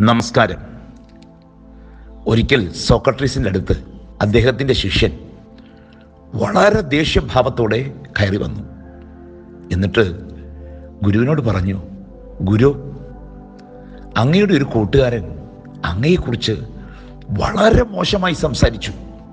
നമസ്കാരം ഒരിക്കൽ സോക്രട്ടീസിൻ്റെ അടുത്ത് അദ്ദേഹത്തിൻ്റെ ശിഷ്യൻ വളരെ ദേഷ്യഭാവത്തോടെ കയറി വന്നു എന്നിട്ട് ഗുരുവിനോട് പറഞ്ഞു ഗുരു അങ്ങയുടെ ഒരു കൂട്ടുകാരൻ അങ്ങയെക്കുറിച്ച് വളരെ മോശമായി സംസാരിച്ചു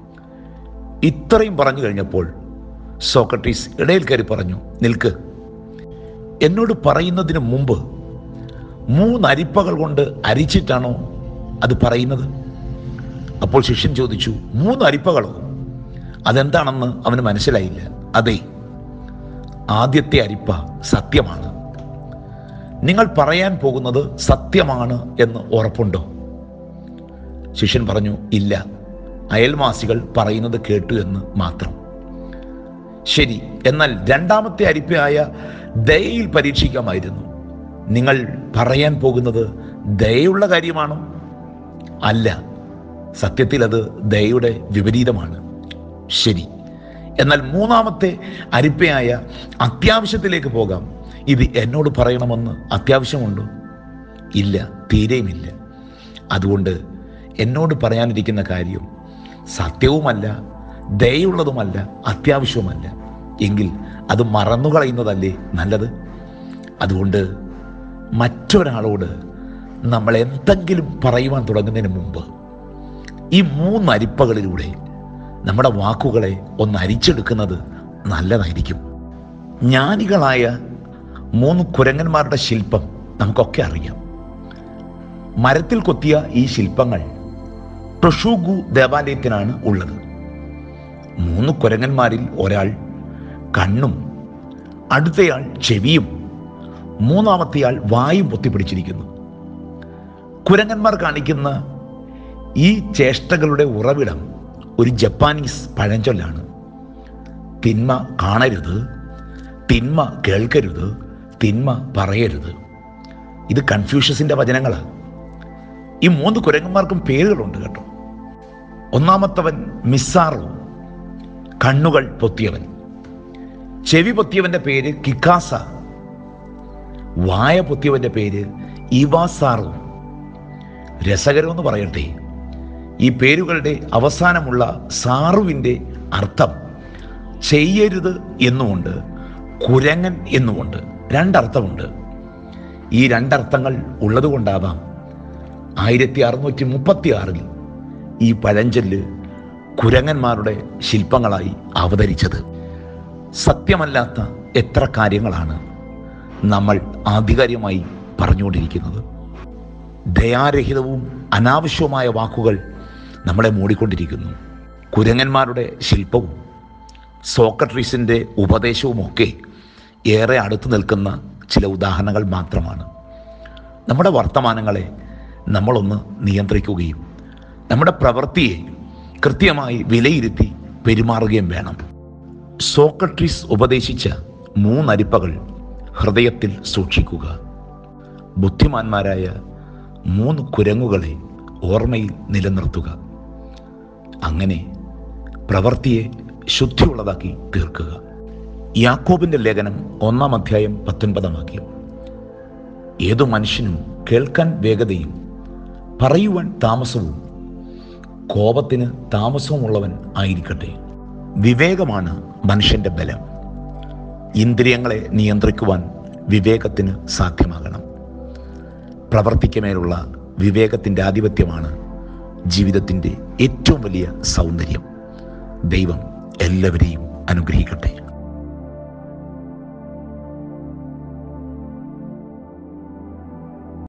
ഇത്രയും പറഞ്ഞു കഴിഞ്ഞപ്പോൾ സോക്രട്ടീസ് ഇടയിൽ കയറി പറഞ്ഞു നിൽക്ക് എന്നോട് പറയുന്നതിന് മുമ്പ് മൂന്ന് അരിപ്പകൾ കൊണ്ട് അരിച്ചിട്ടാണോ അത് പറയുന്നത് അപ്പോൾ ശിഷ്യൻ ചോദിച്ചു മൂന്ന് അരിപ്പകളോ അതെന്താണെന്ന് അവന് മനസ്സിലായില്ല അതെ ആദ്യത്തെ അരിപ്പ സത്യമാണ് നിങ്ങൾ പറയാൻ പോകുന്നത് സത്യമാണ് എന്ന് ഉറപ്പുണ്ടോ ശിഷ്യൻ പറഞ്ഞു ഇല്ല അയൽവാസികൾ പറയുന്നത് കേട്ടു എന്ന് മാത്രം ശരി എന്നാൽ രണ്ടാമത്തെ അരിപ്പയായ ദയയിൽ പരീക്ഷിക്കാമായിരുന്നു നിങ്ങൾ പറയാൻ പോകുന്നത് ദയയുള്ള കാര്യമാണോ അല്ല സത്യത്തിൽ അത് ദയയുടെ വിപരീതമാണ് ശരി എന്നാൽ മൂന്നാമത്തെ അരിപ്പയായ അത്യാവശ്യത്തിലേക്ക് പോകാം ഇത് എന്നോട് പറയണമെന്ന് അത്യാവശ്യമുണ്ടോ ഇല്ല തീരെയുമില്ല അതുകൊണ്ട് എന്നോട് പറയാനിരിക്കുന്ന കാര്യം സത്യവുമല്ല ദയുള്ളതുമല്ല അത്യാവശ്യവുമല്ല എങ്കിൽ അത് മറന്നുകളയുന്നതല്ലേ നല്ലത് അതുകൊണ്ട് മറ്റൊരാളോട് നമ്മൾ എന്തെങ്കിലും പറയുവാൻ തുടങ്ങുന്നതിന് മുമ്പ് ഈ മൂന്ന് അരിപ്പകളിലൂടെ നമ്മുടെ വാക്കുകളെ ഒന്ന് അരിച്ചെടുക്കുന്നത് നല്ലതായിരിക്കും ജ്ഞാനികളായ മൂന്ന് കുരങ്ങന്മാരുടെ ശില്പം നമുക്കൊക്കെ അറിയാം മരത്തിൽ കൊത്തിയ ഈ ശില്പങ്ങൾ ടൊഷൂഗു ദേവാലയത്തിനാണ് ഉള്ളത് മൂന്ന് കുരങ്ങന്മാരിൽ ഒരാൾ കണ്ണും അടുത്തയാൾ ചെവിയും മൂന്നാമത്തെയാൾ വായും പൊത്തിപ്പിടിച്ചിരിക്കുന്നു കുരങ്ങന്മാർ കാണിക്കുന്ന ഈ ചേഷ്ടകളുടെ ഉറവിടം ഒരു ജപ്പാനീസ് പഴഞ്ചൊല്ലാണ് തിന്മ കാണരുത് തിന്മ കേൾക്കരുത് തിന്മ പറയരുത് ഇത് കൺഫ്യൂഷ്യസിന്റെ വചനങ്ങളാണ് ഈ മൂന്ന് കുരങ്ങന്മാർക്കും പേരുകളുണ്ട് കേട്ടോ ഒന്നാമത്തവൻ മിസ്സാറു കണ്ണുകൾ പൊത്തിയവൻ ചെവി പൊത്തിയവന്റെ പേര് കിക്കാസ വായ പൊത്തിയവന്റെ പേര് ഇവാസാറു രസകരമെന്ന് പറയട്ടെ ഈ പേരുകളുടെ അവസാനമുള്ള സാറുവിൻ്റെ അർത്ഥം ചെയ്യരുത് എന്നുമുണ്ട് കുരങ്ങൻ എന്നുമുണ്ട് രണ്ടർത്ഥമുണ്ട് ഈ രണ്ടർത്ഥങ്ങൾ ഉള്ളതുകൊണ്ടാവാം ആയിരത്തി അറുന്നൂറ്റി മുപ്പത്തി ആറിൽ ഈ പഴഞ്ചൊല്ല് കുരങ്ങന്മാരുടെ ശില്പങ്ങളായി അവതരിച്ചത് സത്യമല്ലാത്ത എത്ര കാര്യങ്ങളാണ് നമ്മൾ ആധികാരികമായി പറഞ്ഞുകൊണ്ടിരിക്കുന്നത് ദയാരഹിതവും അനാവശ്യവുമായ വാക്കുകൾ നമ്മളെ മൂടിക്കൊണ്ടിരിക്കുന്നു കുരങ്ങന്മാരുടെ ശില്പവും സോക്രട്ടീസിൻ്റെ ഉപദേശവുമൊക്കെ ഏറെ അടുത്ത് നിൽക്കുന്ന ചില ഉദാഹരണങ്ങൾ മാത്രമാണ് നമ്മുടെ വർത്തമാനങ്ങളെ നമ്മളൊന്ന് നിയന്ത്രിക്കുകയും നമ്മുടെ പ്രവൃത്തിയെ കൃത്യമായി വിലയിരുത്തി പെരുമാറുകയും വേണം സോക്രട്ടീസ് ഉപദേശിച്ച മൂന്നരിപ്പകൾ ഹൃദയത്തിൽ സൂക്ഷിക്കുക ബുദ്ധിമാന്മാരായ മൂന്ന് കുരങ്ങുകളെ ഓർമ്മയിൽ നിലനിർത്തുക അങ്ങനെ പ്രവൃത്തിയെ ശുദ്ധിയുള്ളതാക്കി തീർക്കുക യാക്കോബിന്റെ ലേഖനം ഒന്നാം അധ്യായം പത്തൊൻപതാം വാക്യം ഏതു മനുഷ്യനും കേൾക്കാൻ വേഗതയും പറയുവാൻ താമസവും കോപത്തിന് താമസവുമുള്ളവൻ ആയിരിക്കട്ടെ വിവേകമാണ് മനുഷ്യന്റെ ബലം ഇന്ദ്രിയങ്ങളെ നിയന്ത്രിക്കുവാൻ വിവേകത്തിന് സാധ്യമാകണം പ്രവർത്തിക്കുമേലുള്ള വിവേകത്തിൻ്റെ ആധിപത്യമാണ് ജീവിതത്തിൻ്റെ ഏറ്റവും വലിയ സൗന്ദര്യം ദൈവം എല്ലാവരെയും അനുഗ്രഹിക്കട്ടെ